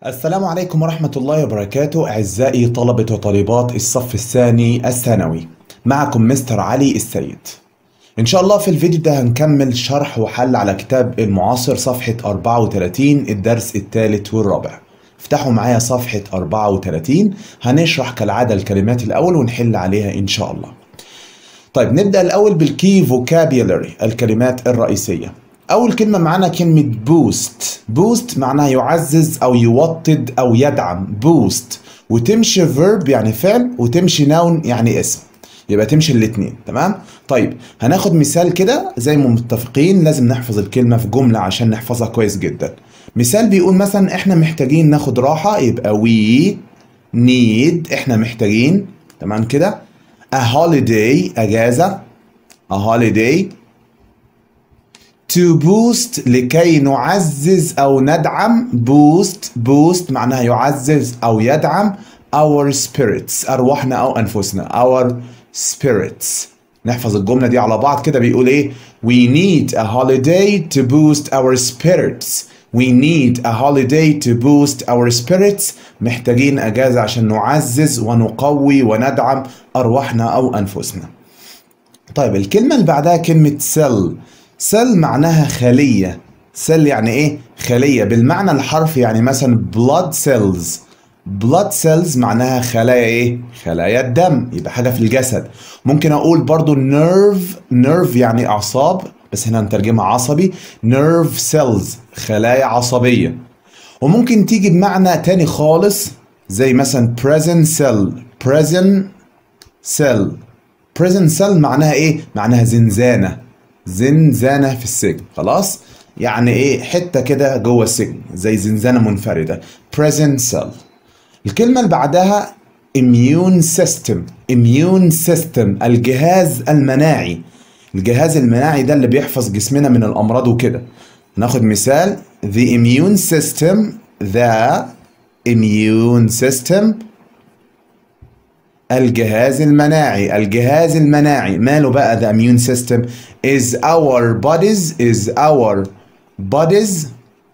السلام عليكم ورحمة الله وبركاته أعزائي طلبة وطالبات الصف الثاني الثانوي معكم مستر علي السيد إن شاء الله في الفيديو ده هنكمل شرح وحل على كتاب المعاصر صفحة 34 الدرس الثالث والرابع افتحوا معايا صفحة 34 هنشرح كالعادة الكلمات الأول ونحل عليها إن شاء الله طيب نبدأ الأول بالكي فوكابيولري الكلمات الرئيسية أول كلمة معانا كلمة بوست بوست معناها يعزز أو يوطد أو يدعم بوست وتمشي فيرب يعني فعل وتمشي نون يعني اسم يبقى تمشي الاتنين تمام طيب هناخد مثال كده زي ما متفقين لازم نحفظ الكلمة في جملة عشان نحفظها كويس جدا مثال بيقول مثلا احنا محتاجين ناخد راحة يبقى we need احنا محتاجين تمام كده a holiday اجازة a holiday to boost لكي نعزز او ندعم boost boost معناها يعزز او يدعم our spirits ارواحنا او انفسنا our spirits نحفظ الجملة دي على بعض كده بيقول ايه we need a holiday to boost our spirits we need a holiday to boost our spirits محتاجين اجازة عشان نعزز ونقوي وندعم ارواحنا او انفسنا طيب الكلمة اللي بعدها كلمة سيل سيل معناها خلية سيل يعني ايه خلية بالمعنى الحرفي يعني مثلا blood cells blood cells معناها خلايا ايه خلايا الدم يبقى حاجة في الجسد ممكن اقول برضو nerve nerve يعني اعصاب بس هنا نترجمها عصبي nerve cells خلايا عصبية وممكن تيجي بمعنى تاني خالص زي مثلا present cell present cell present cell معناها ايه معناها زنزانة زنزانة في السجن خلاص يعني ايه حتة كده جوه السجن زي زنزانة منفردة present cell الكلمة اللي بعدها immune system immune system الجهاز المناعي الجهاز المناعي ده اللي بيحفظ جسمنا من الأمراض وكده ناخد مثال the immune system the immune system الجهاز المناعي الجهاز المناعي ماله بقى the immune system is our bodies is our bodies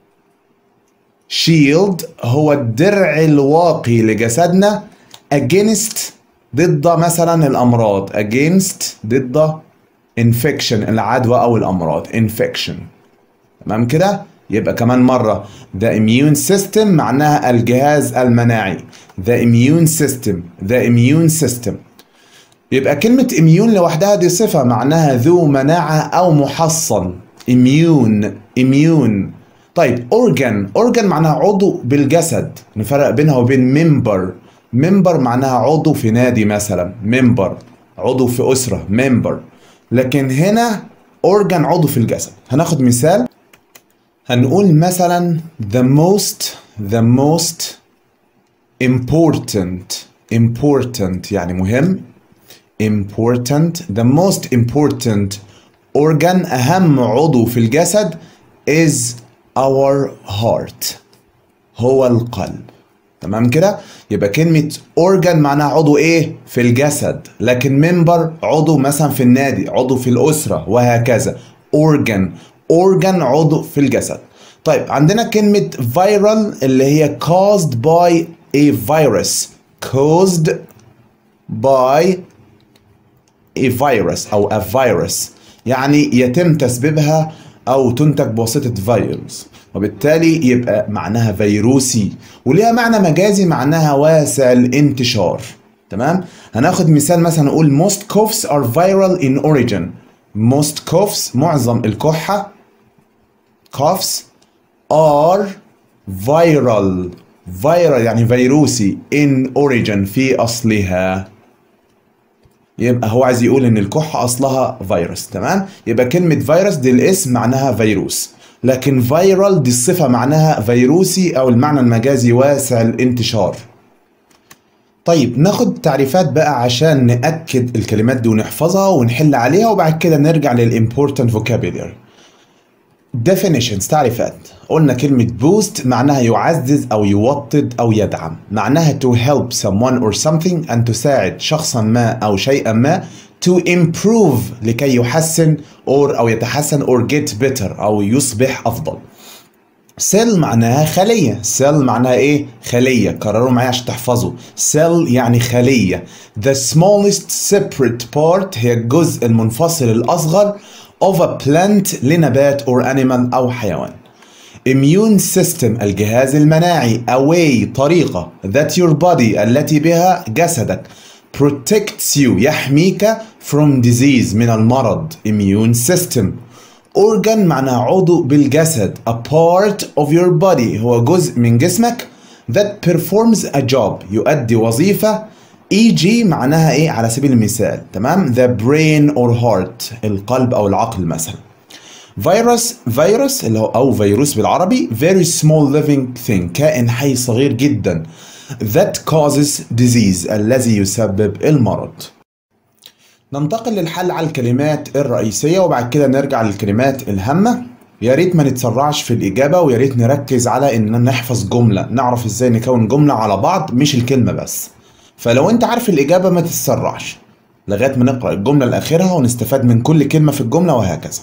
shield هو الدرع الواقي لجسدنا against ضد مثلا الأمراض against ضد infection العدوى أو الأمراض infection تمام كده يبقى كمان مرة the immune system معناها الجهاز المناعي the immune system the immune system يبقى كلمة immune لوحدها دي صفة معناها ذو مناعة أو محصن immune immune طيب organ organ معناها عضو بالجسد نفرق بينها وبين member member معناها عضو في نادي مثلا member عضو في أسرة member لكن هنا organ عضو في الجسد هناخد مثال هنقول مثلا the most the most important important يعني مهم important the most important organ أهم عضو في الجسد is our heart هو القلب تمام كده يبقى كلمة organ معناها عضو ايه في الجسد لكن member عضو مثلا في النادي عضو في الأسرة وهكذا organ organ عضو في الجسد طيب عندنا كلمة viral اللي هي caused by a virus caused by a virus أو a virus يعني يتم تسبيبها أو تنتج بواسطة فيروس وبالتالي يبقى معناها فيروسي وليها معنى مجازي معناها واسع الانتشار تمام هناخد مثال مثلا نقول most coughs are viral in origin most coughs معظم الكحة coughs are viral viral يعني فيروسي in origin في أصلها يبقى هو عايز يقول ان الكحة اصلها فيروس تمام يبقى كلمة فيروس دي الاسم معناها فيروس لكن فيرال دي الصفة معناها فيروسي او المعنى المجازي واسع الانتشار طيب ناخد تعريفات بقى عشان نأكد الكلمات دي ونحفظها ونحل عليها وبعد كده نرجع للimportant vocabulary definitions تعريفات قلنا كلمة boost معناها يعزز أو يوطد أو يدعم معناها to help someone or something أن تساعد شخصا ما أو شيئا ما to improve لكي يحسن or أو يتحسن or get better أو يصبح أفضل سيل معناها خلية سيل معناها ايه خلية كرروا معايا عشان تحفظوا سيل يعني خلية the smallest separate part هي الجزء المنفصل الأصغر of a plant لنبات or animal أو حيوان immune system الجهاز المناعي a way طريقة that your body التي بها جسدك protects you يحميك from disease من المرض immune system organ معناها عضو بالجسد a part of your body هو جزء من جسمك that performs a job يؤدي وظيفة e.g. معناها ايه على سبيل المثال تمام the brain or heart القلب او العقل مثلا فيروس فيروس اللي هو او فيروس بالعربي very small living thing كائن حي صغير جدا that causes disease الذي يسبب المرض ننتقل للحل على الكلمات الرئيسية وبعد كده نرجع للكلمات الهامة يا ريت ما نتسرعش في الإجابة ويا ريت نركز على إن نحفظ جملة نعرف إزاي نكون جملة على بعض مش الكلمة بس فلو أنت عارف الإجابة ما تتسرعش لغاية ما نقرأ الجملة لآخرها ونستفاد من كل كلمة في الجملة وهكذا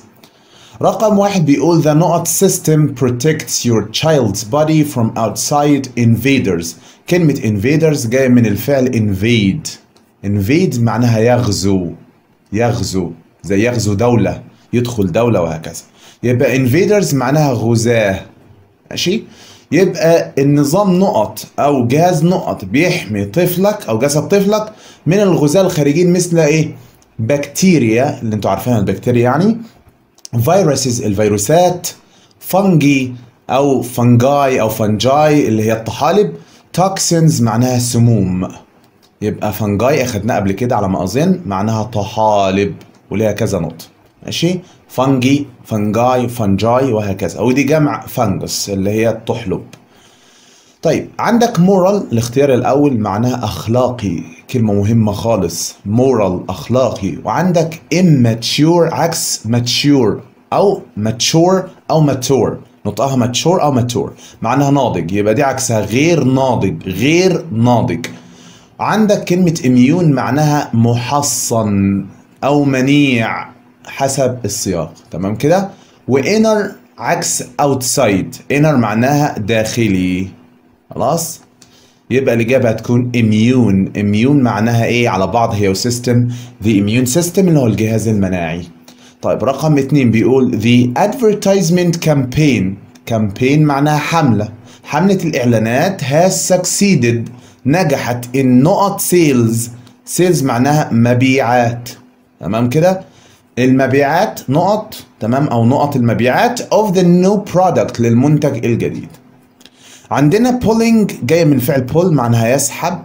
رقم واحد بيقول the not system protects your child's body from outside invaders كلمة invaders جاية من الفعل invade invade معناها يغزو يغزو زي يغزو دولة يدخل دولة وهكذا يبقى invaders معناها غزاة ماشي يبقى النظام نقط او جهاز نقط بيحمي طفلك او جسد طفلك من الغزاة الخارجيين مثل ايه بكتيريا اللي انتوا عارفينها البكتيريا يعني فيروسز الفيروسات فنجي او فنجاي او فنجاي اللي هي الطحالب توكسينز معناها سموم يبقى فنجاي اخدناه قبل كده على ما اظن معناها طحالب وليها كذا نقطه ماشي فنجي فنجاي فنجاي وهكذا ودي جمع فنجس اللي هي الطحلب طيب عندك مورال الاختيار الاول معناها اخلاقي كلمه مهمه خالص مورال اخلاقي وعندك immature عكس mature او mature او mature نطقها mature او mature معناها ناضج يبقى دي عكسها غير ناضج غير ناضج عندك كلمة immune معناها محصن أو منيع حسب السياق تمام كده وinner عكس outside inner معناها داخلي خلاص يبقى الإجابة هتكون immune immune معناها إيه على بعض هي وسيستم the immune system اللي هو الجهاز المناعي طيب رقم اتنين بيقول the advertisement campaign campaign معناها حملة حملة الإعلانات has succeeded نجحت in نقط sales sales معناها مبيعات تمام كده المبيعات نقط تمام او نقط المبيعات of the new product للمنتج الجديد عندنا pulling جاية من فعل pull معناها يسحب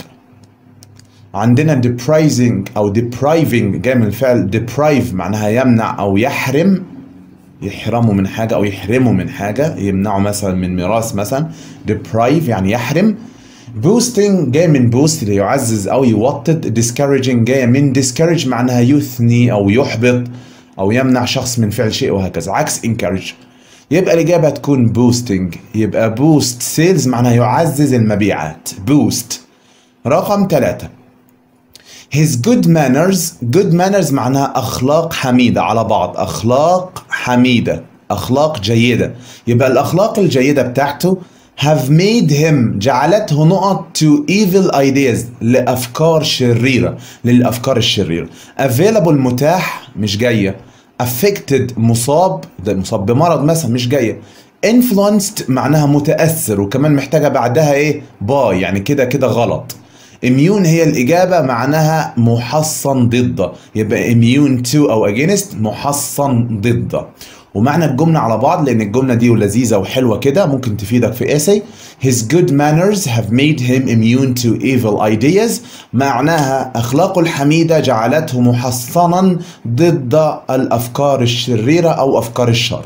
عندنا depriving او depriving جاية من فعل deprive معناها يمنع او يحرم يحرموا من حاجة او يحرموا من حاجة يمنعوا مثلا من ميراث مثلا deprive يعني يحرم boosting جاي من boost اللي يعزز او يوطد discouraging جايه من discourage معناها يثني او يحبط او يمنع شخص من فعل شيء وهكذا عكس encourage يبقى الاجابه تكون boosting يبقى boost sales معناها يعزز المبيعات boost رقم ثلاثة his good manners good manners معناها اخلاق حميده على بعض اخلاق حميده اخلاق جيده يبقى الاخلاق الجيده بتاعته have made him جعلته نقط to evil ideas لأفكار شريرة للأفكار الشريرة available متاح مش جاية affected مصاب ده مصاب بمرض مثلا مش جاية influenced معناها متأثر وكمان محتاجة بعدها ايه باي يعني كده كده غلط immune هي الإجابة معناها محصن ضد يبقى immune to أو against محصن ضد ومعنى الجملة على بعض لأن الجملة دي لذيذة وحلوة كده ممكن تفيدك في essay His good manners have made him immune to evil ideas معناها أخلاقه الحميدة جعلته محصنا ضد الأفكار الشريرة أو أفكار الشر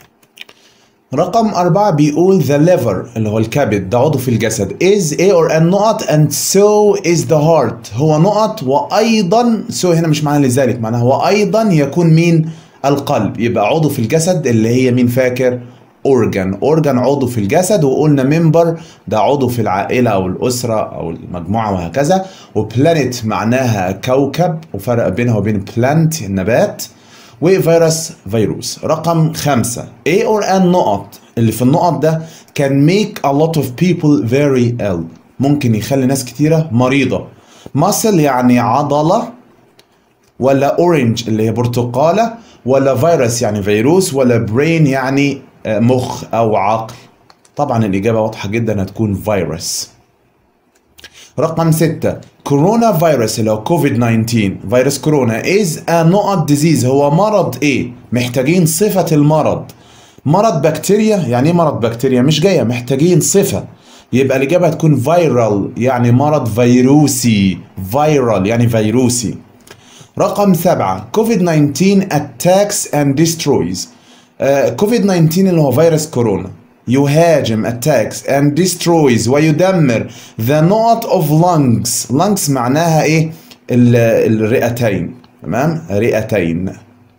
رقم أربعة بيقول the liver اللي هو الكبد ده عضو في الجسد is a or an نقط and so is the heart هو نقط وأيضا so هنا مش معنى لذلك معناها وأيضا يكون مين القلب يبقى عضو في الجسد اللي هي مين فاكر اورجان اورجان عضو في الجسد وقلنا ممبر ده عضو في العائله او الاسره او المجموعه وهكذا وبلانيت معناها كوكب وفرق بينها وبين بلانت النبات وفيروس فيروس رقم خمسة A or N نقط اللي في النقط ده can make a lot of people very ill ممكن يخلي ناس كتيرة مريضة muscle يعني عضلة ولا orange اللي هي برتقالة ولا فيروس يعني فيروس ولا brain يعني مخ أو عقل طبعا الإجابة واضحة جدا هتكون فيروس رقم ستة كورونا فيروس اللي هو كوفيد 19 فيروس كورونا is a نقط ديزيز هو مرض ايه محتاجين صفة المرض مرض بكتيريا يعني ايه مرض بكتيريا مش جاية محتاجين صفة يبقى الإجابة هتكون فيرال يعني مرض فيروسي فيرال يعني فيروسي رقم سبعة كوفيد 19 attacks and destroys كوفيد 19 اللي هو فيروس كورونا يهاجم attacks and destroys ويدمر the نقط of lungs lungs معناها ايه الرئتين تمام رئتين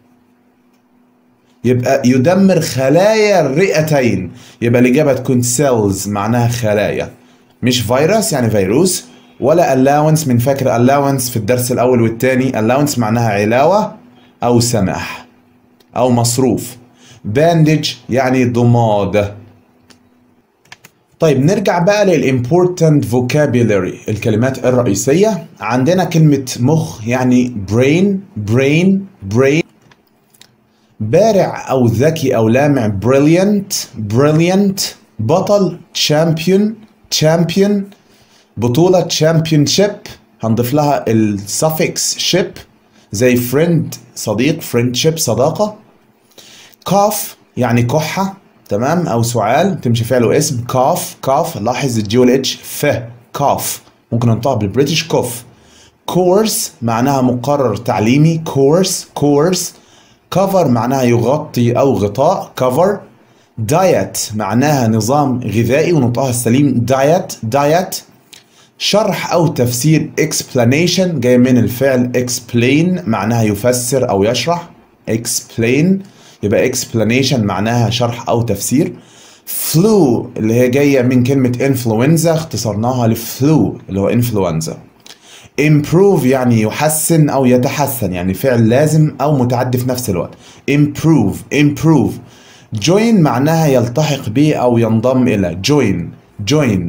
يبقى يدمر خلايا الرئتين يبقى الإجابة تكون cells معناها خلايا مش فيروس يعني فيروس ولا allowance من فاكر allowance في الدرس الأول والتاني allowance معناها علاوة أو سماح أو مصروف bandage يعني ضماد طيب نرجع بقى للimportant vocabulary الكلمات الرئيسية عندنا كلمة مخ يعني brain brain brain بارع أو ذكي أو لامع brilliant brilliant بطل champion champion بطولة championship هنضيف لها السفكس ship زي friend صديق friendship صداقة كاف يعني كحة تمام او سعال تمشي فعل واسم كاف كاف لاحظ الجي والاتش ف كاف ممكن ننطقها بالبريتش كوف كورس معناها مقرر تعليمي كورس كورس كفر معناها يغطي او غطاء كفر دايت معناها نظام غذائي ونطقها السليم دايت دايت شرح او تفسير explanation جاي من الفعل explain معناها يفسر او يشرح explain يبقى explanation معناها شرح او تفسير flu اللي هي جايه من كلمه influenza اختصرناها لفلو اللي هو influenza improve يعني يحسن او يتحسن يعني فعل لازم او متعدي في نفس الوقت improve improve join معناها يلتحق به او ينضم الى join join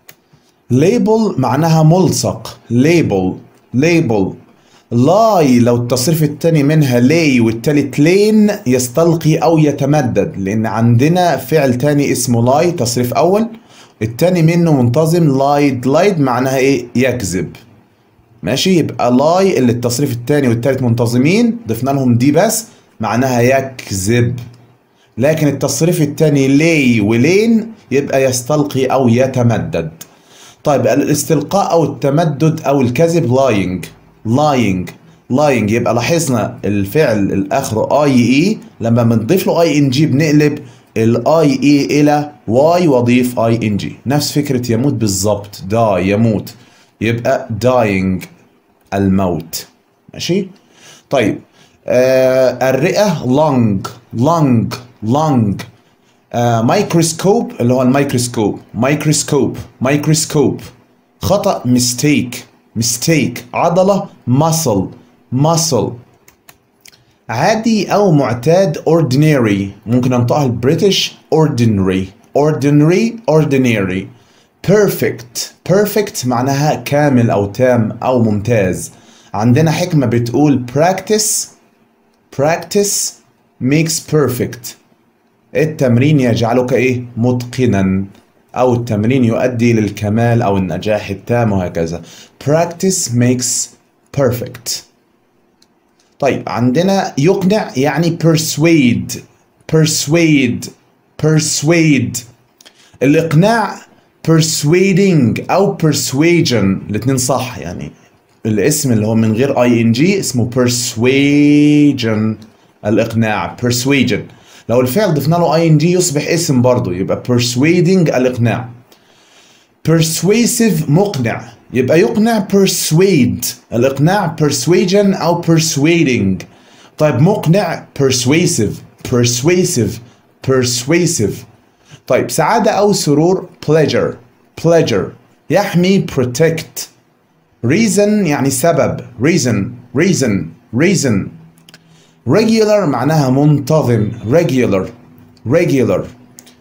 label معناها ملصق label label لاي لو التصريف التاني منها لاي والتالت لين يستلقي او يتمدد لان عندنا فعل تاني اسمه لاي تصريف اول التاني منه منتظم لايد لايد معناها ايه يكذب ماشي يبقى لاي اللي التصريف التاني والتالت منتظمين ضفنا لهم دي بس معناها يكذب لكن التصريف التاني لي ولين يبقى يستلقي او يتمدد طيب الاستلقاء او التمدد او الكذب لاينج lying lying يبقى لاحظنا الفعل الاخر اي اي لما بنضيف له اي ان جي بنقلب الاي اي الى واي واضيف اي ان جي نفس فكره يموت بالظبط die يموت يبقى dying الموت ماشي طيب آه الرئه lung lung lung آه مايكروسكوب اللي هو الميكروسكوب مايكروسكوب مايكروسكوب خطأ mistake mistake عضلة muscle muscle عادي أو معتاد ordinary ممكن أنطقها البريتش ordinary ordinary ordinary perfect perfect معناها كامل أو تام أو ممتاز عندنا حكمة بتقول practice practice makes perfect التمرين يجعلك إيه متقنا أو التمرين يؤدي للكمال أو النجاح التام وهكذا practice makes perfect طيب عندنا يقنع يعني persuade persuade persuade الإقناع persuading أو persuasion الاتنين صح يعني الاسم اللي هو من غير اي ان جي اسمه persuasion الإقناع persuasion لو الفعل ضفنا له اي ان جي يصبح اسم برضه يبقى persuading الإقناع persuasive مقنع يبقى يقنع persuade الإقناع persuasion أو persuading طيب مقنع persuasive persuasive persuasive طيب سعادة أو سرور pleasure pleasure يحمي protect reason يعني سبب reason reason reason regular معناها منتظم regular regular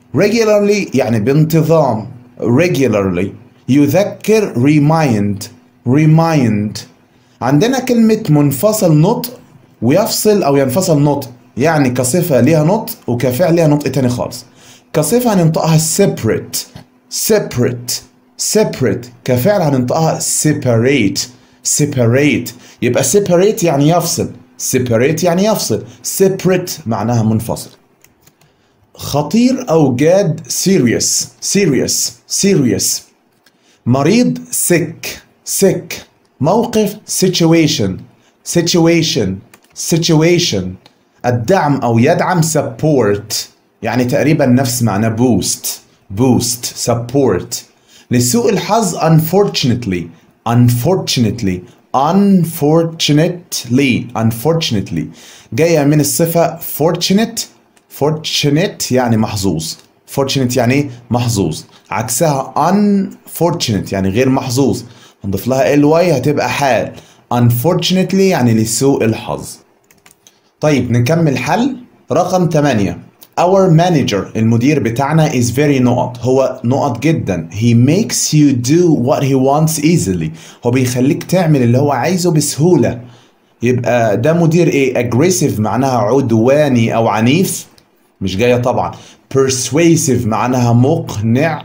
regularly يعني بانتظام regularly يذكر remind remind عندنا كلمة منفصل نطق ويفصل أو ينفصل نطق يعني كصفة ليها نطق وكفعل ليها نطق تاني خالص كصفة هننطقها separate separate separate كفعل هننطقها separate separate يبقى separate يعني يفصل separate يعني يفصل separate معناها منفصل خطير أو جاد serious serious serious مريض sick sick موقف situation situation situation الدعم أو يدعم support يعني تقريبا نفس معنى boost boost support لسوء الحظ unfortunately unfortunately unfortunately unfortunately جاية من الصفة fortunate fortunate يعني محظوظ fortunate يعني محظوظ عكسها unfortunate يعني غير محظوظ نضيف لها ly هتبقى حال unfortunately يعني لسوء الحظ طيب نكمل حل رقم 8 Our manager المدير بتاعنا is very نقط هو نقط جدا he makes you do what he wants easily هو بيخليك تعمل اللي هو عايزه بسهولة يبقى ده مدير ايه aggressive معناها عدواني او عنيف مش جاية طبعا persuasive معناها مقنع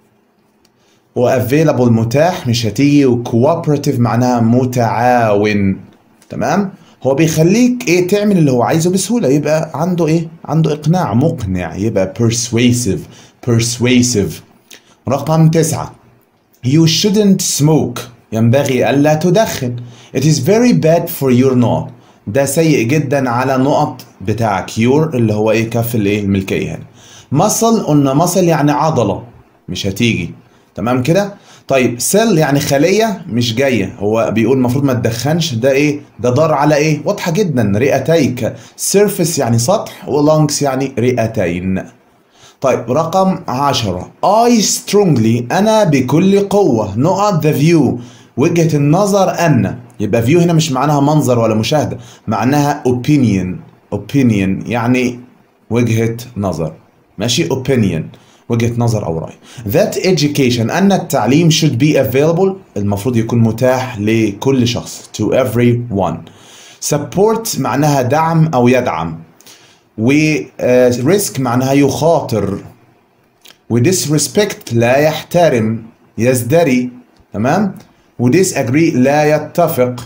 و available متاح مش هتيجي و cooperative معناها متعاون تمام هو بيخليك ايه تعمل اللي هو عايزه بسهولة يبقى عنده ايه عنده اقناع مقنع يبقى persuasive persuasive رقم تسعة you shouldn't smoke ينبغي ألا تدخن it is very bad for your nose ده سيء جدا على نقط بتاعك your اللي هو ايه كف الايه الملكية هنا muscle قلنا muscle يعني عضلة مش هتيجي تمام كده طيب سيل يعني خلية مش جاية هو بيقول المفروض ما تدخنش ده ايه ده ضار على ايه واضحة جدا رئتيك سيرفيس يعني سطح ولانكس يعني رئتين طيب رقم عشرة I strongly أنا بكل قوة نقط the view وجهة النظر أن يبقى view هنا مش معناها منظر ولا مشاهدة معناها opinion opinion يعني وجهة نظر ماشي opinion وجهة نظر أو رأي that education أن التعليم should be available المفروض يكون متاح لكل شخص to everyone support معناها دعم أو يدعم و uh, risk معناها يخاطر و disrespect لا يحترم يزدري تمام و disagree لا يتفق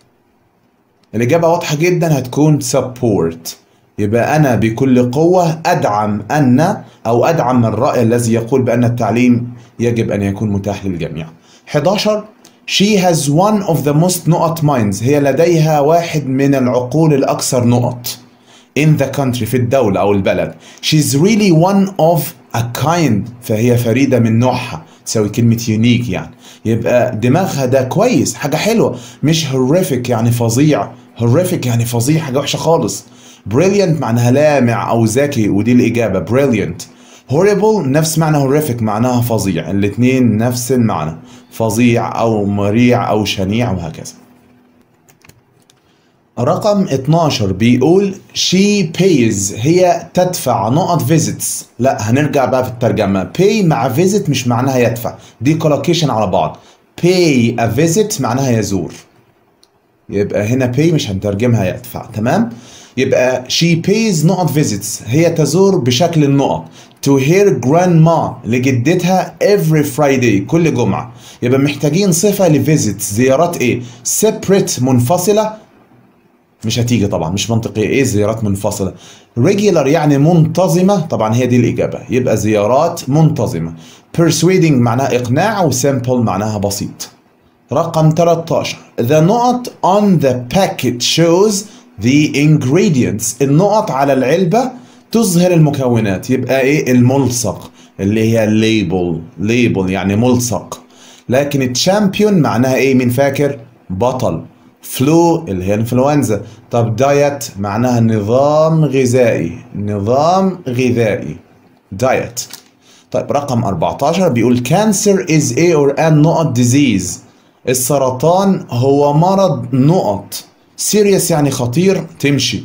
الإجابة واضحة جدا هتكون support يبقى أنا بكل قوة أدعم أن أو أدعم الرأي الذي يقول بأن التعليم يجب أن يكون متاح للجميع 11 She has one of the most نقط minds هي لديها واحد من العقول الأكثر نقط in the country في الدولة أو البلد She's really one of a kind فهي فريدة من نوعها تساوي كلمة unique يعني يبقى دماغها ده كويس حاجة حلوة مش horrific يعني فظيع horrific يعني فظيع حاجة وحشة خالص brilliant معناها لامع أو ذكي ودي الإجابة brilliant horrible نفس معنى horrific معناها فظيع الاتنين نفس المعنى فظيع أو مريع أو شنيع وهكذا رقم 12 بيقول she pays هي تدفع نقط visits لا هنرجع بقى في الترجمة pay مع visit مش معناها يدفع دي collocation على بعض pay a visit معناها يزور يبقى هنا pay مش هنترجمها يدفع تمام يبقى she pays نقط visits هي تزور بشكل النقط to her grandma لجدتها every Friday كل جمعة يبقى محتاجين صفة لفيزيت زيارات ايه separate منفصلة مش هتيجي طبعا مش منطقية ايه زيارات منفصلة regular يعني منتظمة طبعا هي دي الإجابة يبقى زيارات منتظمة persuading معناها إقناع و simple معناها بسيط رقم 13 The نقط on the packet shows the ingredients النقط على العلبة تظهر المكونات يبقى ايه الملصق اللي هي ليبل ليبل يعني ملصق لكن الشامبيون معناها ايه مين فاكر بطل فلو اللي هي انفلونزا طب دايت معناها نظام غذائي نظام غذائي دايت طيب رقم 14 بيقول cancer is a or an نقط disease السرطان هو مرض نقط serious يعني خطير تمشي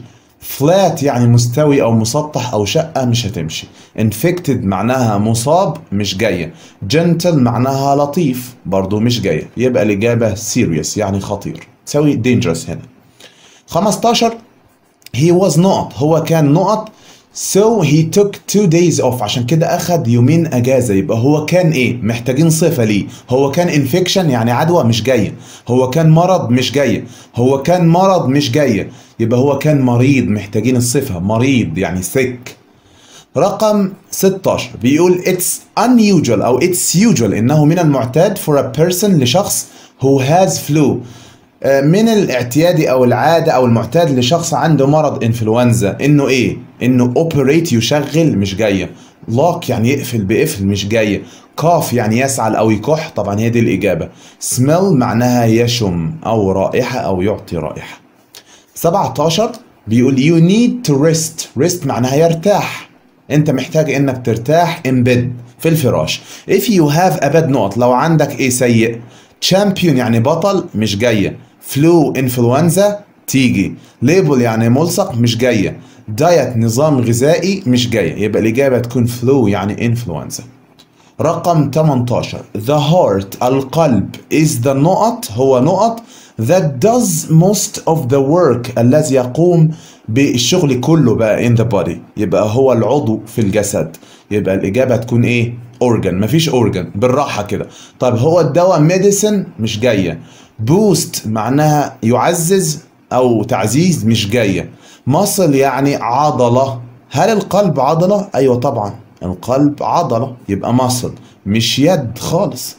flat يعني مستوي او مسطح او شقة مش هتمشي infected معناها مصاب مش جاية gentle معناها لطيف برضو مش جاية يبقى الإجابة serious يعني خطير تساوي dangerous هنا 15 he was not هو كان نقط so he took two days off عشان كده أخد يومين أجازة يبقى هو كان إيه محتاجين صفة ليه هو كان infection يعني عدوى مش جاية هو كان مرض مش جاية هو كان مرض مش جاية يبقى هو كان مريض محتاجين الصفة مريض يعني sick رقم 16 بيقول it's unusual أو it's usual إنه من المعتاد for a person لشخص who has flu من الاعتيادي او العاده او المعتاد لشخص عنده مرض انفلونزا انه ايه انه اوبريت يشغل مش جايه لوك يعني يقفل بقفل مش جايه كاف يعني يسعل او يكح طبعا هي دي الاجابه سميل معناها يشم او رائحه او يعطي رائحه 17 بيقول you need to rest rest معناها يرتاح انت محتاج انك ترتاح in bed في الفراش if you have a bad note لو عندك ايه سيء champion يعني بطل مش جايه فلو انفلونزا تيجي ليبل يعني ملصق مش جايه دايت نظام غذائي مش جايه يبقى الاجابه تكون فلو يعني انفلونزا رقم 18 the heart القلب is the نقط هو نقط that does most of the work الذي يقوم بالشغل كله بقى in the body يبقى هو العضو في الجسد يبقى الإجابة تكون إيه organ مفيش organ بالراحة كده طيب هو الدواء medicine مش جاية boost معناها يعزز أو تعزيز مش جاية muscle يعني عضلة هل القلب عضلة؟ أيوة طبعا القلب عضلة يبقى muscle مش يد خالص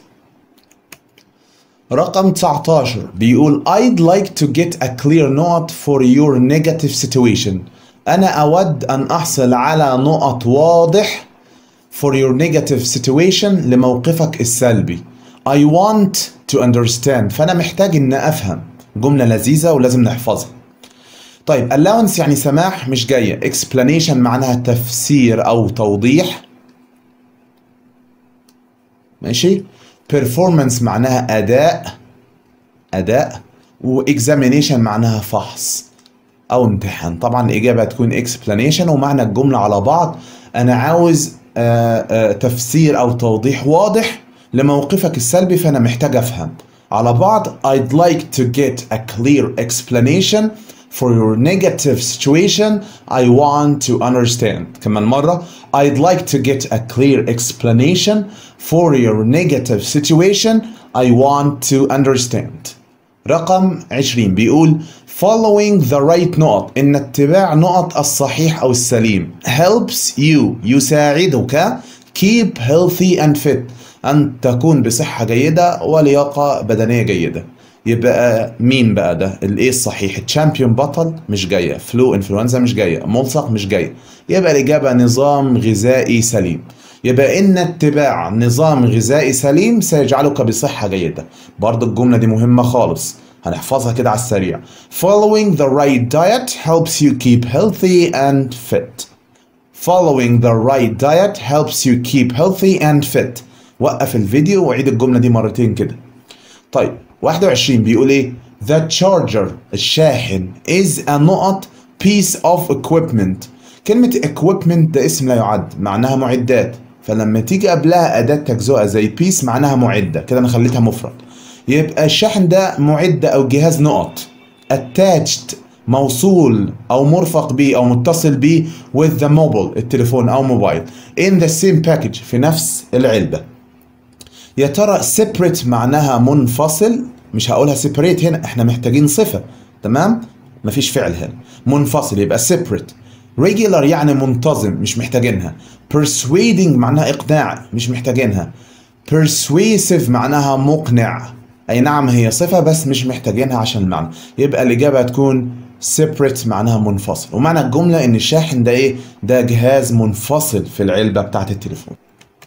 رقم 19 بيقول I'd like to get a clear note for your negative situation أنا أود أن أحصل على نقط واضح for your negative situation لموقفك السلبي I want to understand فأنا محتاج إن أفهم جملة لذيذة ولازم نحفظها طيب allowance يعني سماح مش جاية explanation معناها تفسير أو توضيح ماشي performance معناها أداء أداء وexamination معناها فحص أو امتحان طبعا الإجابة هتكون explanation ومعنى الجملة على بعض أنا عاوز آآ آآ تفسير أو توضيح واضح لموقفك السلبي فأنا محتاج أفهم على بعض I'd like to get a clear explanation for your negative situation I want to understand كمان مرة I'd like to get a clear explanation for your negative situation I want to understand رقم 20 بيقول following the right نقط إن اتباع نقط الصحيح أو السليم helps you يساعدك keep healthy and fit أن تكون بصحة جيدة ولياقة بدنية جيدة يبقى مين بقى ده الايه الصحيح الشامبيون بطل مش جايه فلو انفلونزا مش جايه ملصق مش جايه يبقى الاجابه نظام غذائي سليم يبقى ان اتباع نظام غذائي سليم سيجعلك بصحه جيده برضه الجمله دي مهمه خالص هنحفظها كده على السريع following the right diet helps you keep healthy and fit following the right diet helps you keep healthy and fit وقف الفيديو وعيد الجمله دي مرتين كده طيب 21 بيقول ايه The charger الشاحن is a نقط piece of equipment كلمة equipment ده اسم لا يعد معناها معدات فلما تيجي قبلها أداة تجزئة زي piece معناها معدة كده أنا خليتها مفرد يبقى الشاحن ده معدة أو جهاز نقط attached موصول أو مرفق بيه أو متصل بيه with the mobile التليفون أو موبايل in the same package في نفس العلبة يا ترى separate معناها منفصل مش هقولها separate هنا احنا محتاجين صفة تمام مفيش فعل هنا منفصل يبقى separate regular يعني منتظم مش محتاجينها persuading معناها إقناع مش محتاجينها persuasive معناها مقنع أي نعم هي صفة بس مش محتاجينها عشان المعنى يبقى الإجابة هتكون separate معناها منفصل ومعنى الجملة إن الشاحن ده إيه ده جهاز منفصل في العلبة بتاعت التليفون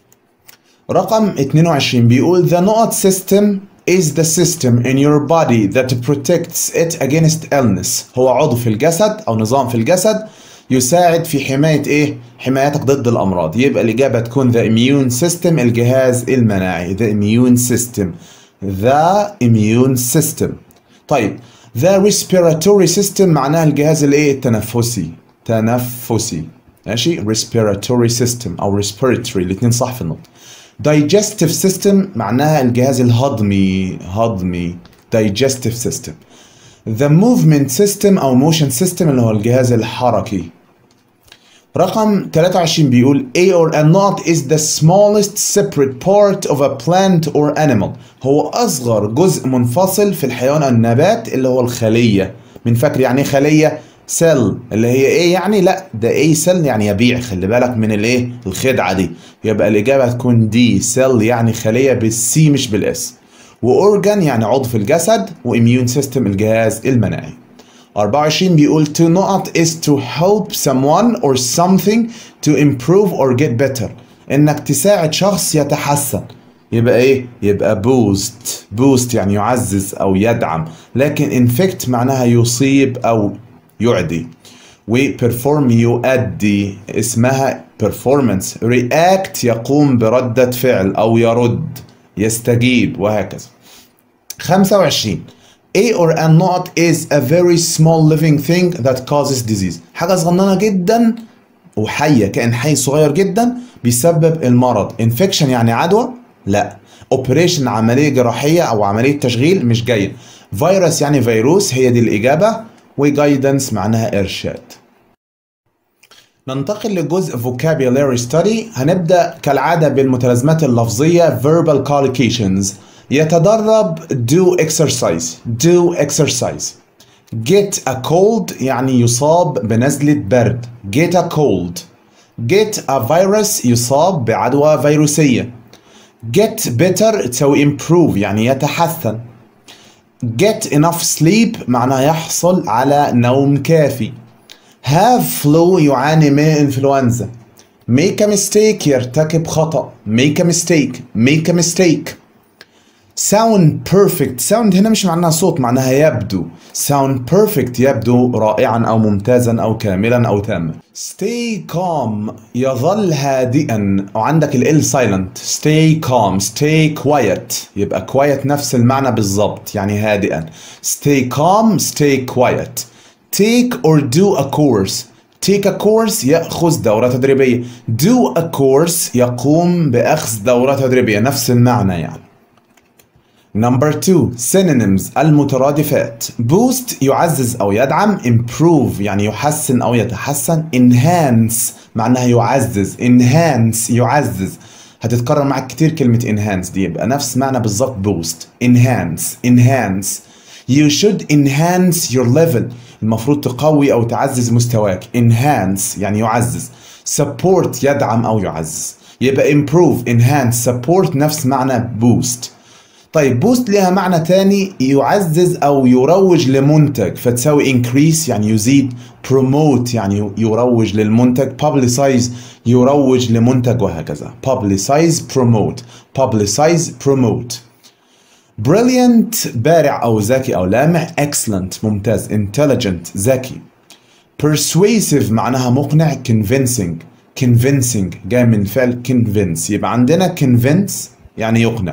رقم 22 بيقول the نقط system is the system in your body that protects it against illness هو عضو في الجسد أو نظام في الجسد يساعد في حماية إيه؟ حمايتك ضد الأمراض يبقى الإجابة تكون the immune system الجهاز المناعي the immune system the immune system طيب The respiratory system معناها الجهاز الايه التنفسي تنفسي ماشي respiratory system او respiratory الاثنين صح في النطق digestive system معناها الجهاز الهضمي هضمي digestive system the movement system او motion system اللي هو الجهاز الحركي رقم 23 بيقول A or a knot is the smallest separate part of a plant or animal هو أصغر جزء منفصل في الحيوان أو النبات اللي هو الخلية من فاكر يعني خلية سيل اللي هي ايه يعني لا ده ايه سيل يعني يبيع خلي بالك من الايه الخدعة دي يبقى الإجابة هتكون دي سيل يعني خلية بالسي مش بالاس وأورجان يعني عضو في الجسد وإميون سيستم الجهاز المناعي 24 بيقول to نقط is to help someone or something to improve or get better انك تساعد شخص يتحسن يبقى ايه يبقى boost boost يعني يعزز او يدعم لكن infect معناها يصيب او يعدي و perform يؤدي اسمها performance react يقوم بردة فعل او يرد يستجيب وهكذا 25 A or a knot is a very small living thing that causes disease حاجة صغننة جدا وحية كائن حي صغير جدا بيسبب المرض infection يعني عدوى لا operation عملية جراحية أو عملية تشغيل مش جيد فيروس يعني فيروس هي دي الإجابة وجايدنس معناها إرشاد ننتقل لجزء vocabulary study هنبدأ كالعادة بالمتلازمات اللفظية verbal collocations يتدرب do exercise do exercise get a cold يعني يصاب بنزلة برد get a cold get a virus يصاب بعدوى فيروسية get better تساوي improve يعني يتحسن get enough sleep معناه يحصل على نوم كافي have flu يعاني من انفلونزا make a mistake يرتكب خطأ make a mistake make a mistake sound perfect sound هنا مش معناها صوت معناها يبدو sound perfect يبدو رائعا أو ممتازا أو كاملا أو تاما stay calm يظل هادئا وعندك ال silent stay calm stay quiet يبقى quiet نفس المعنى بالظبط يعني هادئا stay calm stay quiet take or do a course take a course يأخذ دورة تدريبية do a course يقوم بأخذ دورة تدريبية نفس المعنى يعني Number two synonyms المترادفات boost يعزز أو يدعم improve يعني يحسن أو يتحسن enhance معناها يعزز enhance يعزز هتتكرر معك كتير كلمة enhance دي يبقى نفس معنى بالظبط boost enhance enhance you should enhance your level المفروض تقوي أو تعزز مستواك enhance يعني يعزز support يدعم أو يعزز يبقى improve enhance support نفس معنى boost طيب بوست لها معنى تاني يعزز او يروج لمنتج فتساوي increase يعني يزيد promote يعني يروج للمنتج publicize يروج لمنتج وهكذا publicize promote publicize promote brilliant بارع او ذكي او لامع excellent ممتاز intelligent ذكي persuasive معناها مقنع convincing convincing جاي من فعل convince يبقى عندنا convince يعني يقنع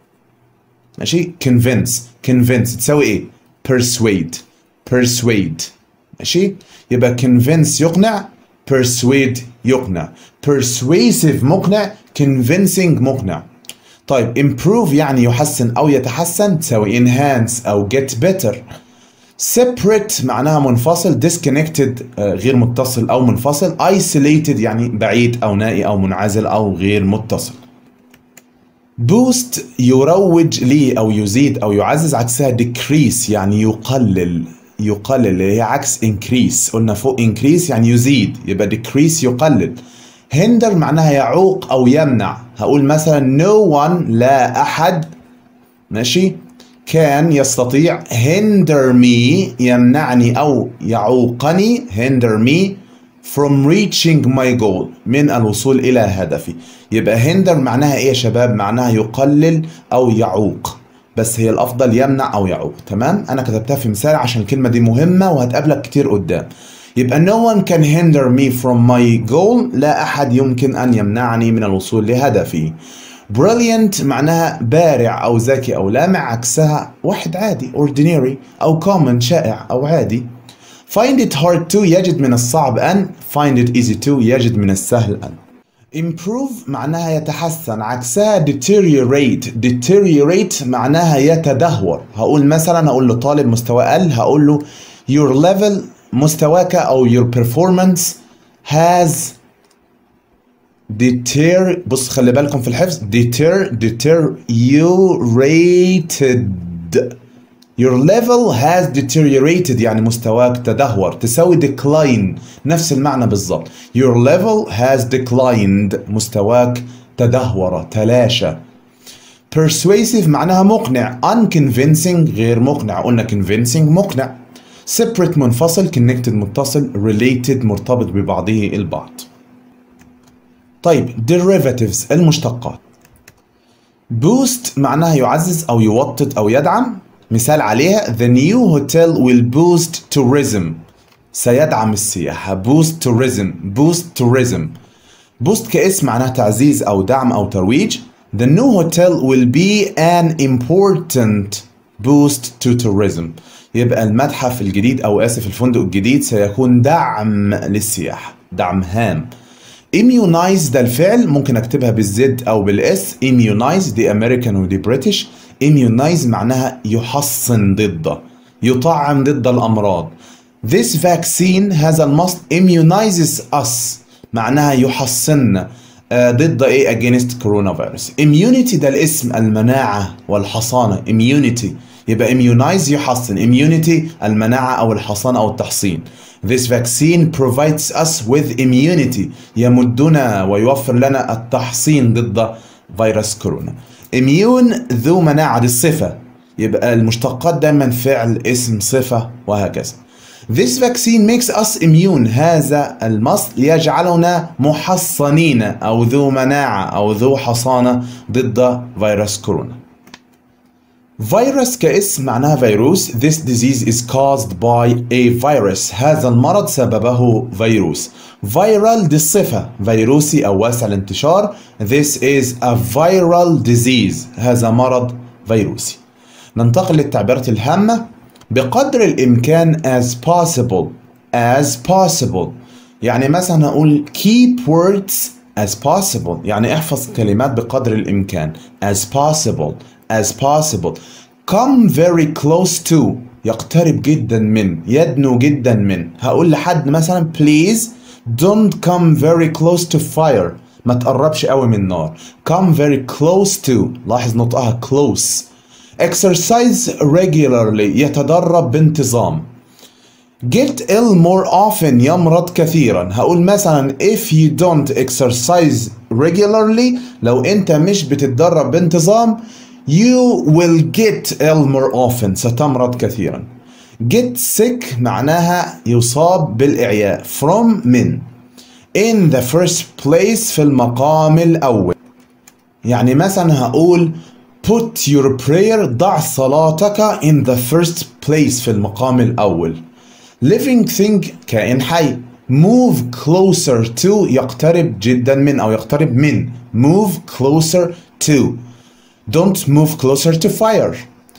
ماشي convince convince تساوي ايه persuade persuade ماشي يبقى convince يقنع persuade يقنع persuasive مقنع convincing مقنع طيب improve يعني يحسن او يتحسن تساوي enhance او get better separate معناها منفصل disconnected غير متصل او منفصل isolated يعني بعيد او نائي او منعزل او غير متصل بوست يروج لي او يزيد او يعزز عكسها decrease يعني يقلل يقلل اللي هي عكس increase قلنا فوق increase يعني يزيد يبقى decrease يقلل hinder معناها يعوق او يمنع هقول مثلا no one لا احد ماشي كان يستطيع hinder me يمنعني او يعوقني hinder me from reaching my goal من الوصول إلى هدفي يبقى هندر معناها إيه يا شباب معناها يقلل أو يعوق بس هي الأفضل يمنع أو يعوق تمام أنا كتبتها في مثال عشان الكلمة دي مهمة وهتقابلك كتير قدام يبقى no one can hinder me from my goal لا أحد يمكن أن يمنعني من الوصول لهدفي brilliant معناها بارع أو ذكي أو لامع عكسها واحد عادي ordinary أو common شائع أو عادي find it hard to يجد من الصعب أن find it easy to يجد من السهل أن improve معناها يتحسن عكسها deteriorate deteriorate معناها يتدهور هقول مثلا هقول لطالب مستوى أقل هقول له your level مستواك أو your performance has deter بص خلي بالكم في الحفظ deter deteriorated Your level has deteriorated يعني مستواك تدهور تساوي decline نفس المعنى بالضبط Your level has declined مستواك تدهور تلاشى Persuasive معناها مقنع Unconvincing غير مقنع قلنا convincing مقنع Separate منفصل Connected متصل Related مرتبط ببعضه البعض طيب derivatives المشتقات boost معناها يعزز أو يوطد أو يدعم مثال عليها the new hotel will boost tourism سيدعم السياحة boost tourism boost tourism boost كاسم معناها تعزيز أو دعم أو ترويج the new hotel will be an important boost to tourism يبقى المتحف الجديد أو آسف الفندق الجديد سيكون دعم للسياحة دعم هام immunize ده الفعل ممكن اكتبها بالزد او بالاس immunize دي امريكان ودي بريتش immunize معناها يحصن ضده يطعم ضد الامراض this vaccine هذا المصل immunizes us معناها يحصن ضد ايه against coronavirus immunity ده الاسم المناعة والحصانة immunity يبقى immunize يحصن immunity المناعة أو الحصانة أو التحصين This vaccine provides us with immunity يمدنا ويوفر لنا التحصين ضد فيروس كورونا immune ذو مناعة دي الصفة يبقى المشتقات دايما فعل اسم صفة وهكذا This vaccine makes us immune هذا المصل يجعلنا محصنين أو ذو مناعة أو ذو حصانة ضد فيروس كورونا فيروس كاسم معناها فيروس This disease is caused by a virus هذا المرض سببه فيروس viral دي الصفة فيروسي أو واسع الانتشار This is a viral disease هذا مرض فيروسي ننتقل للتعبيرات الهامة بقدر الإمكان as possible as possible يعني مثلا هقول keep words as possible يعني احفظ كلمات بقدر الإمكان as possible as possible come very close to يقترب جدا من يدنو جدا من هقول لحد مثلا please don't come very close to fire ما تقربش قوي من النار come very close to لاحظ نطقها close exercise regularly يتدرب بانتظام get ill more often يمرض كثيرا هقول مثلا if you don't exercise regularly لو انت مش بتتدرب بانتظام you will get ill more often ستمرض كثيرا get sick معناها يصاب بالإعياء from من in the first place في المقام الأول يعني مثلا هقول put your prayer ضع صلاتك in the first place في المقام الأول living thing كائن حي move closer to يقترب جدا من أو يقترب من move closer to don't move closer to fire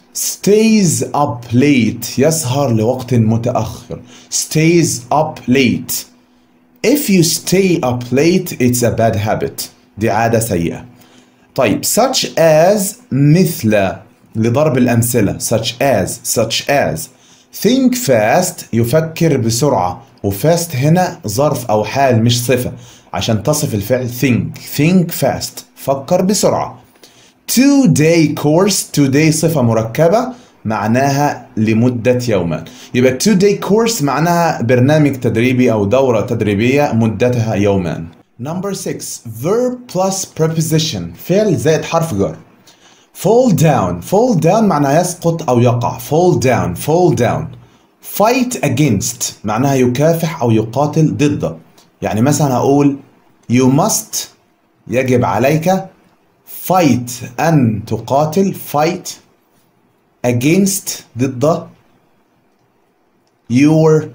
stays up late يسهر لوقت متأخر stays up late if you stay up late it's a bad habit دي عادة سيئة طيب such as مثل لضرب الأمثلة such as such as think fast يفكر بسرعة وفاست هنا ظرف أو حال مش صفة عشان تصف الفعل think think fast فكر بسرعة two day course two day صفة مركبة معناها لمدة يوما يبقى two day course معناها برنامج تدريبي أو دورة تدريبية مدتها يومان number 6 verb plus preposition فعل زائد حرف جر fall down fall down معناها يسقط أو يقع fall down fall down fight against معناها يكافح أو يقاتل ضده يعني مثلا هقول you must يجب عليك fight أن تقاتل fight against ضد your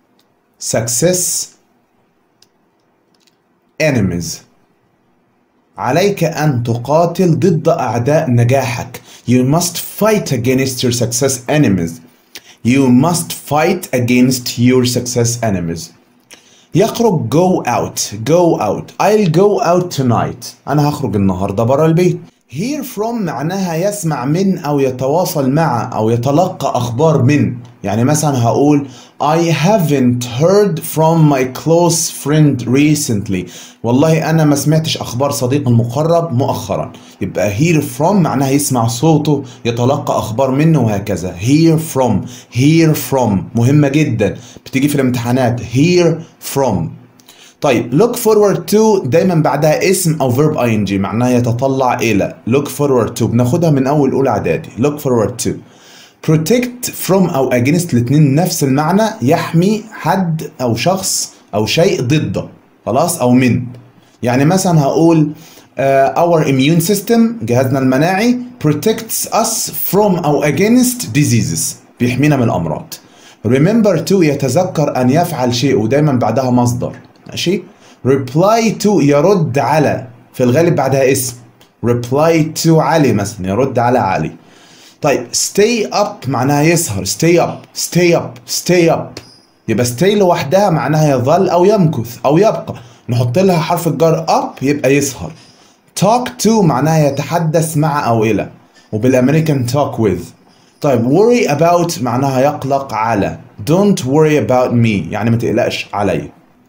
success enemies عليك أن تقاتل ضد أعداء نجاحك You must fight against your success enemies You must fight against your success enemies يخرج go out go out I'll go out tonight أنا هخرج النهاردة برا البيت hear from معناها يسمع من أو يتواصل مع أو يتلقى أخبار من يعني مثلا هقول I haven't heard from my close friend recently والله أنا ما سمعتش أخبار صديق المقرب مؤخرا يبقى hear from معناها يسمع صوته يتلقى أخبار منه وهكذا hear from hear from مهمة جدا بتيجي في الامتحانات hear from طيب look forward to دايما بعدها اسم او verb ing معناها يتطلع الى look forward to بناخدها من اول اولى اعدادي look forward to protect from او against الاتنين نفس المعنى يحمي حد او شخص او شيء ضده خلاص او من يعني مثلا هقول uh, our immune system جهازنا المناعي protects us from او against diseases بيحمينا من الامراض remember to يتذكر ان يفعل شيء ودايما بعدها مصدر ماشي reply to يرد على في الغالب بعدها اسم reply to علي مثلا يرد على علي طيب stay up معناها يسهر stay up stay up stay up يبقى stay لوحدها معناها يظل او يمكث او يبقى نحط لها حرف الجر up يبقى يسهر talk to معناها يتحدث مع او الى وبالامريكان talk with طيب worry about معناها يقلق على don't worry about me يعني ما تقلقش علي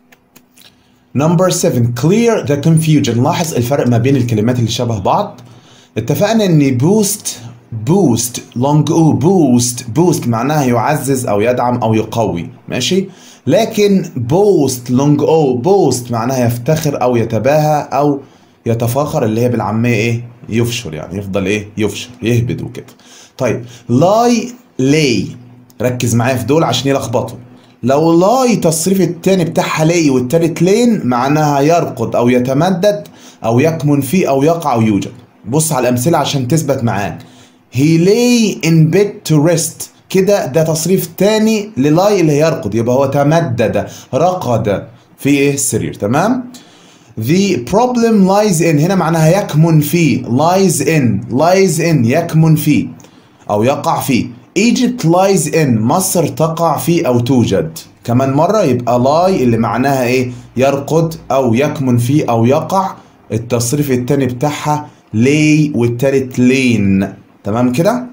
Number 7 clear the confusion لاحظ الفرق ما بين الكلمات اللي شبه بعض اتفقنا ان boost boost long o boost boost معناها يعزز او يدعم او يقوي ماشي لكن boast long o boast معناها يفتخر او يتباهى او يتفاخر اللي هي بالعاميه ايه يفشر يعني يفضل ايه يفشر يهبد وكده طيب lie lay ركز معايا في دول عشان يلخبطوا لو لاي تصريف التاني بتاعها لي والتالت لين معناها يرقد او يتمدد او يكمن فيه او يقع او يوجد بص على الامثله عشان تثبت معاك he lay in bed to rest كده ده تصريف تاني للاي اللي يرقد يبقى هو تمدد رقد في ايه السرير تمام The problem lies in هنا معناها يكمن فيه lies in lies in يكمن فيه أو يقع فيه Egypt lies in مصر تقع فيه أو توجد كمان مرة يبقى lie اللي معناها إيه يرقد أو يكمن فيه أو يقع التصريف التاني بتاعها lay والتالت لين تمام كده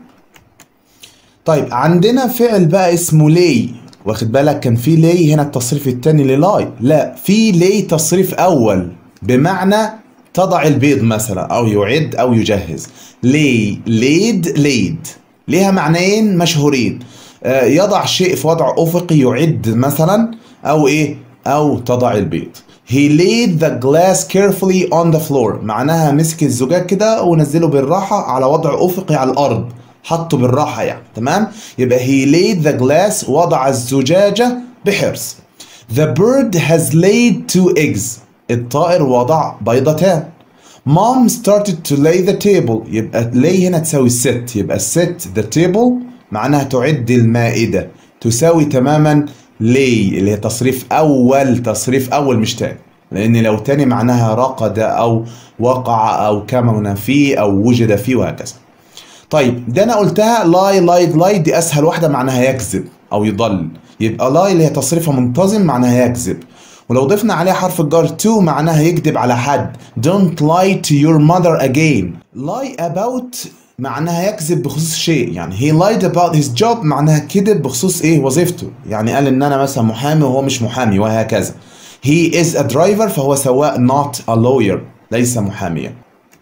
طيب عندنا فعل بقى اسمه lay واخد بالك كان في lay هنا التصريف التاني للاي لا في lay تصريف أول بمعنى تضع البيض مثلا أو يعد أو يجهز lay laid laid ليها معنيين مشهورين آه، يضع شيء في وضع افقي يعد مثلا او ايه او تضع البيض He laid the glass carefully on the floor معناها مسك الزجاج كده ونزله بالراحة على وضع أفقي على الأرض حطه بالراحة يعني تمام يبقى he laid the glass وضع الزجاجة بحرص The bird has laid two eggs الطائر وضع بيضتان Mom started to lay the table يبقى lay هنا تساوي set يبقى set the table معناها تعد المائدة تساوي تماما lay اللي هي تصريف أول تصريف أول مش تاني لأن لو تاني معناها رقد أو وقع أو كمن فيه أو وجد فيه وهكذا طيب ده أنا قلتها lie lied lied دي أسهل واحدة معناها يكذب أو يضل يبقى lie اللي هي تصريفها منتظم معناها يكذب ولو ضفنا عليه حرف الجر to معناها يكذب على حد don't lie to your mother again lie about معناها يكذب بخصوص شيء يعني he lied about his job معناها كذب بخصوص ايه وظيفته يعني قال ان انا مثلا محامي وهو مش محامي وهكذا he is a driver فهو سواق not a lawyer ليس محاميا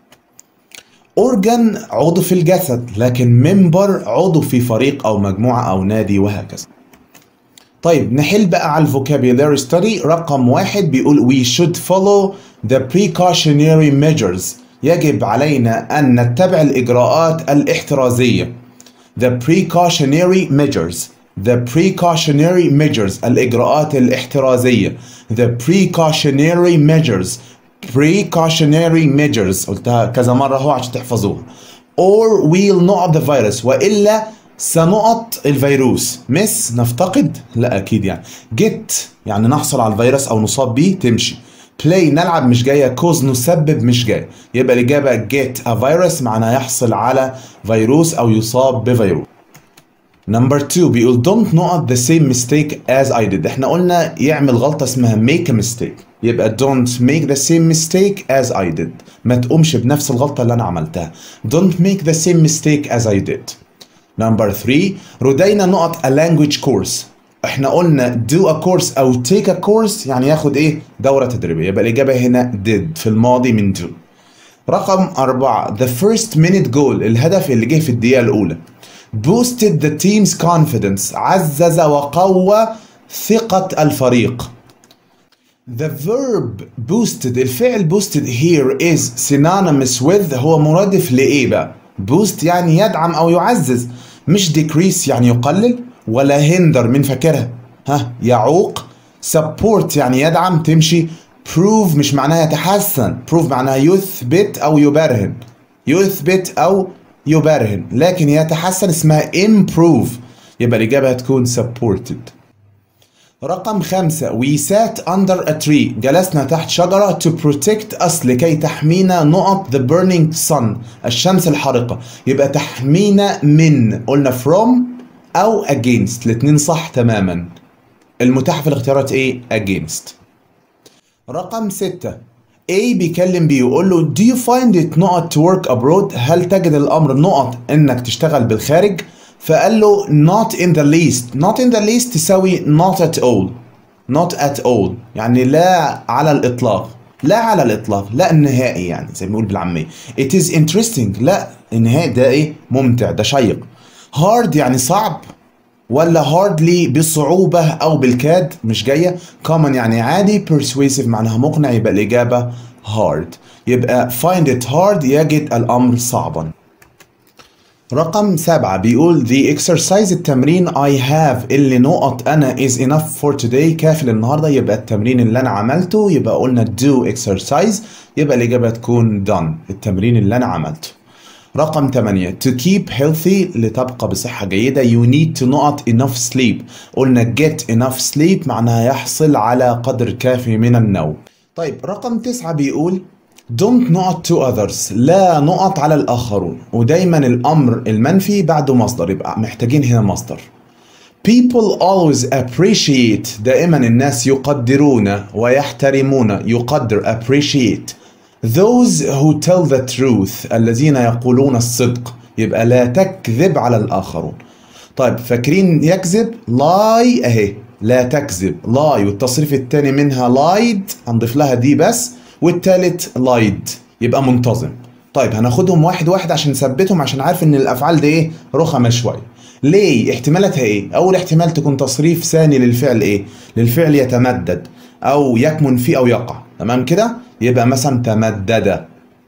organ عضو في الجسد لكن member عضو في فريق او مجموعة او نادي وهكذا طيب نحل بقى على الفوكابيولاري ستادي رقم واحد بيقول we should follow the precautionary measures يجب علينا أن نتبع الإجراءات الاحترازية the precautionary measures the precautionary measures الإجراءات الاحترازية the precautionary measures precautionary measures قلتها كذا مرة هو عشان تحفظوها or we'll not the virus وإلا سنقط الفيروس مس نفتقد لا اكيد يعني جيت يعني نحصل على الفيروس او نصاب بيه تمشي play نلعب مش جاية cause نسبب مش جاية يبقى الإجابة get a virus معناها يحصل على فيروس أو يصاب بفيروس نمبر 2 بيقول don't not the same mistake as I did احنا قلنا يعمل غلطة اسمها make a mistake يبقى don't make the same mistake as I did ما تقومش بنفس الغلطة اللي أنا عملتها don't make the same mistake as I did نمبر 3 ردينا نقط a language course احنا قلنا do a course او take a course يعني ياخد ايه دورة تدريبية يبقى الإجابة هنا did في الماضي من do رقم أربعة the first minute goal الهدف اللي جه في الدقيقة الأولى boosted the team's confidence عزز وقوى ثقة الفريق The verb boosted الفعل boosted here is synonymous with هو مرادف لإيه بقى؟ boost يعني يدعم أو يعزز مش decrease يعني يقلل ولا hinder من فاكرها ها يعوق support يعني يدعم تمشي prove مش معناها يتحسن prove معناها يثبت أو يبرهن يثبت أو يبرهن لكن يتحسن اسمها improve يبقى الإجابة هتكون supported رقم خمسة we sat under a tree جلسنا تحت شجرة to protect us لكي تحمينا نقط the burning sun الشمس الحارقة يبقى تحمينا من قلنا from أو against الاتنين صح تماما المتاح في الاختيارات ايه against رقم ستة A بيكلم B يقول له do you find it not to work abroad هل تجد الأمر نقط إنك تشتغل بالخارج فقال له not in the least not in the least تساوي not at all not at all يعني لا على الإطلاق لا على الإطلاق لا النهائي يعني زي ما بنقول بالعامية it is interesting لا النهائي ده إيه ممتع ده شيق hard يعني صعب ولا hardly بصعوبة أو بالكاد مش جاية common يعني عادي persuasive معناها مقنع يبقى الإجابة hard يبقى find it hard يجد الأمر صعبا رقم سبعة بيقول the exercise التمرين I have اللي نقط أنا is enough for today كافي للنهاردة يبقى التمرين اللي أنا عملته يبقى قلنا do exercise يبقى الإجابة تكون done التمرين اللي أنا عملته رقم 8 to keep healthy لتبقى بصحة جيدة you need to نقط enough sleep قلنا get enough sleep معناها يحصل على قدر كافي من النوم طيب رقم 9 بيقول don't نقط to others لا نقط على الآخرون ودايما الأمر المنفي بعده مصدر يبقى محتاجين هنا مصدر People always appreciate دائما الناس يقدرون ويحترمون يقدر appreciate those who tell the truth الذين يقولون الصدق يبقى لا تكذب على الآخرون طيب فاكرين يكذب lie اهي لا تكذب lie والتصريف الثاني منها lied هنضيف لها دي بس والتالت lied يبقى منتظم طيب هناخدهم واحد واحد عشان نثبتهم عشان عارف ان الافعال دي ايه رخمه شويه ليه احتمالاتها ايه اول احتمال تكون تصريف ثاني للفعل ايه للفعل يتمدد او يكمن فيه او يقع تمام كده يبقى مثلا تمدد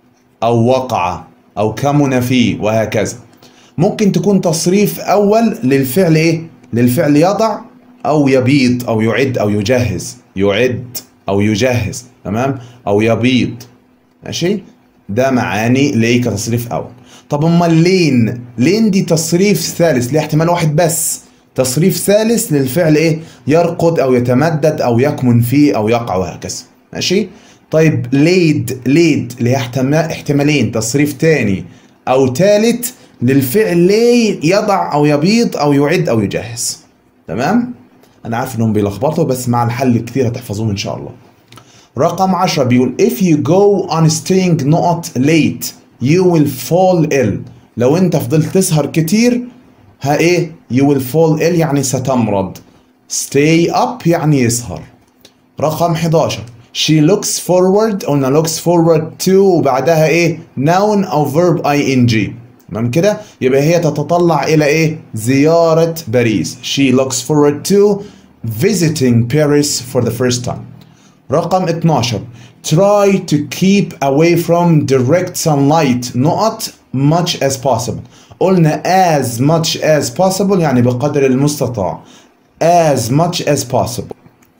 او وقع او كمن فيه وهكذا ممكن تكون تصريف اول للفعل ايه للفعل يضع او يبيض او يعد او يجهز يعد او يجهز تمام او يبيض ماشي ده معاني ليه كتصريف اول طب امال لين لين دي تصريف ثالث ليه احتمال واحد بس تصريف ثالث للفعل ايه يرقد او يتمدد او يكمن فيه او يقع وهكذا ماشي طيب ليد ليد اللي هي احتمالين تصريف تاني او تالت للفعل لي يضع او يبيض او يعد او يجهز تمام انا عارف انهم بيلخبطوا بس مع الحل كتير هتحفظوهم ان شاء الله رقم 10 بيقول if you go on staying not late you will fall ill لو انت فضلت تسهر كتير ها ايه you will fall ill يعني ستمرض stay up يعني يسهر رقم 11 she looks forward قلنا looks forward to وبعدها ايه noun او verb ing تمام كده يبقى هي تتطلع الى ايه زيارة باريس she looks forward to visiting Paris for the first time رقم 12 try to keep away from direct sunlight نقط much as possible قلنا as much as possible يعني بقدر المستطاع as much as possible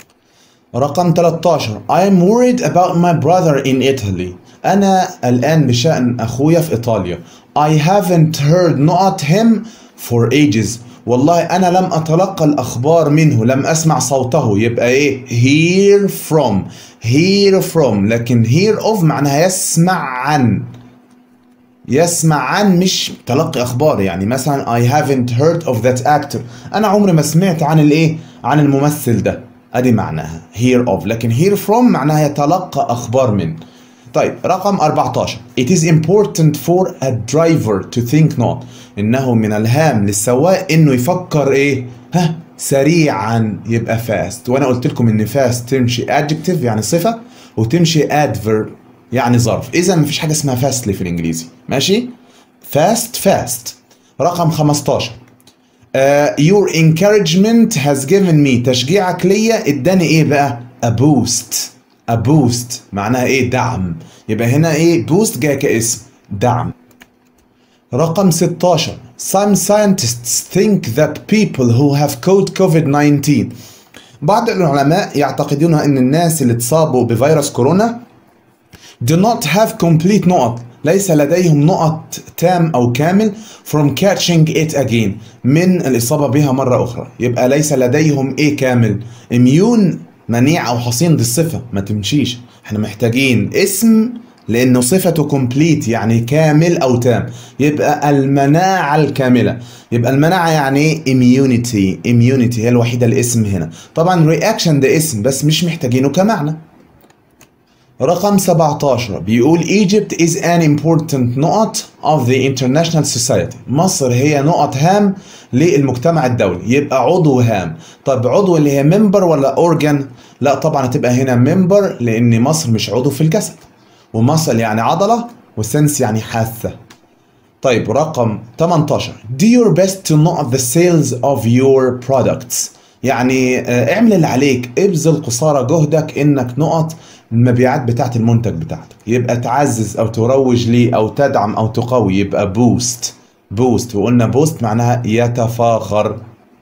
رقم 13 I'm worried about my brother in Italy أنا الآن بشأن أخويا في إيطاليا I haven't heard نقط him for ages والله انا لم اتلقى الاخبار منه لم اسمع صوته يبقى ايه hear from hear from لكن hear of معناها يسمع عن يسمع عن مش تلقي اخبار يعني مثلا I haven't heard of that actor انا عمري ما سمعت عن الايه عن الممثل ده ادي معناها hear of لكن hear from معناها يتلقى اخبار من طيب رقم 14 It is important for a driver to think not انه من الهام للسواق انه يفكر ايه ها سريعا يبقى fast وانا قلت لكم ان fast تمشي adjective يعني صفة وتمشي adverb يعني ظرف اذا مفيش حاجه اسمها فاستلي في الانجليزي ماشي فاست فاست رقم 15 uh, your encouragement has given me تشجيعك ليا اداني ايه بقى a boost a boost معناها ايه دعم يبقى هنا ايه boost جاي كاسم دعم رقم 16 some scientists think that people who have caught COVID-19 بعض العلماء يعتقدون ان الناس اللي اتصابوا بفيروس كورونا do not have complete نقط ليس لديهم نقط تام أو كامل from catching it again من الإصابة بها مرة أخرى يبقى ليس لديهم إيه كامل immune منيع أو حصين دي الصفة ما تمشيش احنا محتاجين اسم لأنه صفته complete يعني كامل أو تام يبقى المناعة الكاملة يبقى المناعة يعني ايه immunity immunity هي الوحيدة الاسم هنا طبعا reaction ده اسم بس مش محتاجينه كمعنى رقم 17 بيقول Egypt is an important نقط of the international society مصر هي نقط هام للمجتمع الدولي يبقى عضو هام طب عضو اللي هي member ولا organ لا طبعا هتبقى هنا member لان مصر مش عضو في الجسد ومصل يعني عضلة وسنس يعني حاسة طيب رقم 18 do your best to not the sales of your products يعني اعمل اللي عليك ابذل قصارى جهدك انك نقط المبيعات بتاعت المنتج بتاعتك يبقى تعزز او تروج ليه او تدعم او تقوي يبقى بوست بوست وقلنا بوست معناها يتفاخر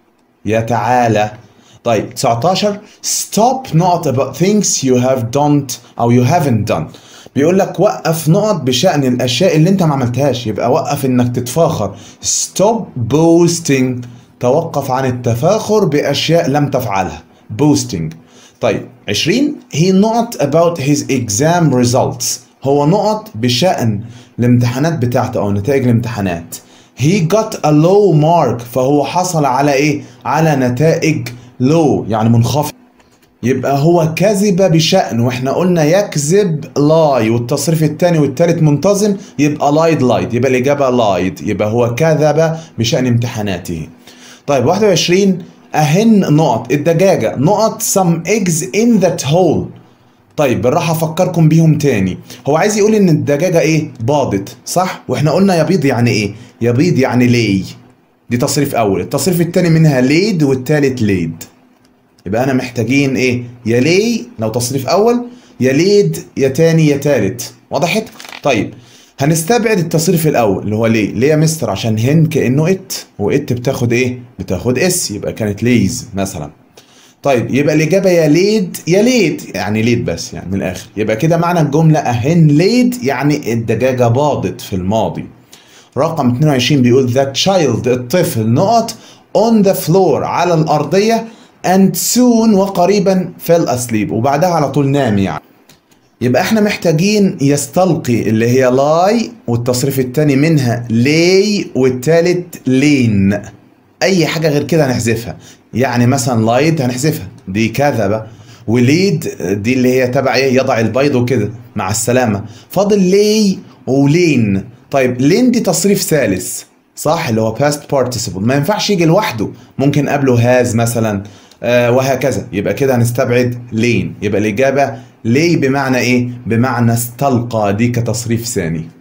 يتعالى طيب 19 stop not about things you have done او you haven't done بيقول لك وقف نقط بشأن الأشياء اللي أنت ما عملتهاش يبقى وقف إنك تتفاخر stop boasting توقف عن التفاخر بأشياء لم تفعلها boasting طيب 20 he not about his exam results هو نقط بشأن الامتحانات بتاعته أو نتائج الامتحانات he got a low mark فهو حصل على إيه؟ على نتائج low يعني منخفض يبقى هو كذب بشأن واحنا قلنا يكذب لاي والتصريف الثاني والثالث منتظم يبقى لايد لايد يبقى الإجابة لايد يبقى هو كذب بشأن امتحاناته طيب 21 أهن نقط الدجاجة نقط some eggs in that hole طيب بالراحة أفكركم بيهم تاني هو عايز يقول إن الدجاجة إيه باضت صح وإحنا قلنا يبيض يعني إيه يبيض يعني لي دي تصريف أول التصريف التاني منها ليد والتالت ليد يبقى انا محتاجين ايه يا لي لو تصريف اول يا ليد يا تاني يا تالت وضحت طيب هنستبعد التصريف الاول اللي هو ليه ليه يا مستر عشان هن كانه ات وات بتاخد ايه بتاخد اس يبقى كانت ليز مثلا طيب يبقى الاجابه يا ليد يا ليد يعني ليد بس يعني من الاخر يبقى كده معنى الجمله اهن ليد يعني الدجاجه باضت في الماضي رقم 22 بيقول that child الطفل نقط on the floor على الارضيه and soon وقريبا fell asleep وبعدها على طول نام يعني يبقى احنا محتاجين يستلقي اللي هي لاي والتصريف التاني منها لي والتالت لين اي حاجة غير كده هنحذفها يعني مثلا لايد هنحذفها دي كذبة وليد دي اللي هي تبع ايه يضع البيض وكده مع السلامة فاضل لي ولين طيب لين دي تصريف ثالث صح اللي هو past participle ما ينفعش يجي لوحده ممكن قبله has مثلا آه وهكذا يبقى كده هنستبعد لين يبقى الإجابة لي بمعنى إيه؟ بمعنى استلقى دي كتصريف ثاني